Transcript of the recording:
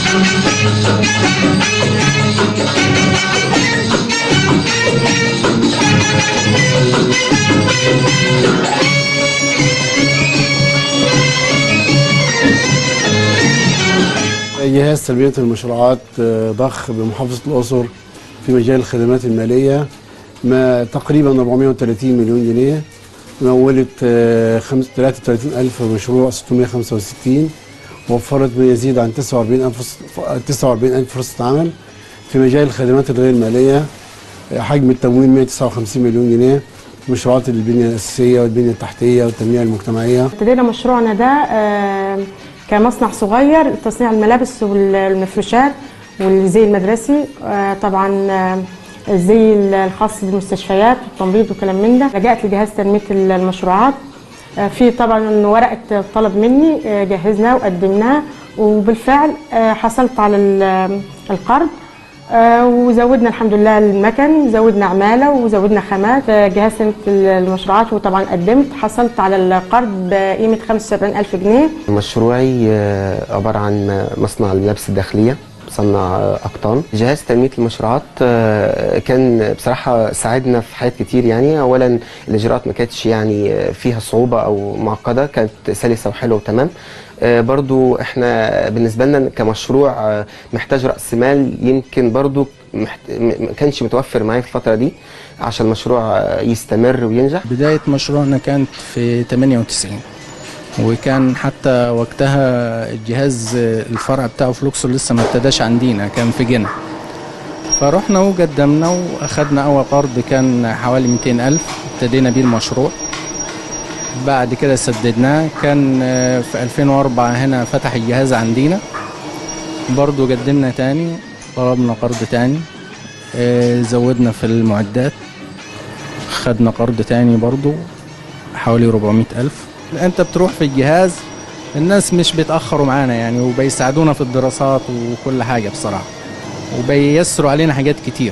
جهاز تنمية المشروعات آه، ضخ بمحافظة الأقصر في مجال الخدمات المالية ما تقريبا 430 مليون جنيه مولت آه، خمس- 33 ألف مشروع 665 وفرت ما يزيد عن 49 ألف فرص- 49 ألف فرصة عمل في مجال الخدمات الغير المالية آه، حجم التمويل 159 مليون جنيه مشروعات البنية الأساسية والبنية التحتية والتنمية المجتمعية ابتدينا مشروعنا ده آه، كمصنع صغير لتصنيع الملابس والمفروشات والزي المدرسي آه، طبعا آه، الزي الخاص بالمستشفيات والتمريض وكلام من ده لجأت لجهاز تنمية المشروعات آه، في طبعا ورقة طلب مني آه، جهزناه وقدمناه وبالفعل آه، حصلت على ال- القرض آه، وزودنا الحمد لله المكن زودنا عماله وزودنا خامات آه، جهاز تنمية المشروعات وطبعا قدمت حصلت على القرض بقيمه 75000 جنيه مشروعي آه، عبارة عن مصنع الملابس الداخلية بصنع آه، أقطان جهاز تنمية المشروعات آه، كان بصراحة ساعدنا في حاجات كتير يعني أولا الإجراءات ما كانتش يعني آه، فيها صعوبة أو معقدة كانت سلسة وحلوة وتمام آه، برضو احنا بالنسبة لنا كمشروع آه، محتاج رأس مال يمكن برضو محت... م- ما كانش متوفر معايا في الفترة دي عشان المشروع آه، يستمر وينجح بداية مشروعنا كانت في 98 وكان حتى وقتها الجهاز الفرع بتاعه في لوكسور لسه ما ابتداش عندنا كان في جنة فرحنا وقدمنا واخدنا اول قرض كان حوالي 200 الف ابتدينا بيه المشروع بعد كده سددناه كان آه، في 2004 هنا فتح الجهاز عندنا برضو قدمنا تاني طلبنا قرض تاني آه، زودنا في المعدات خدنا قرض تاني برضو حوالي 400 ألف أنت بتروح في الجهاز الناس مش بيتأخروا معانا يعني وبيساعدونا في الدراسات وكل حاجة بصراحة وبيسروا علينا حاجات كتير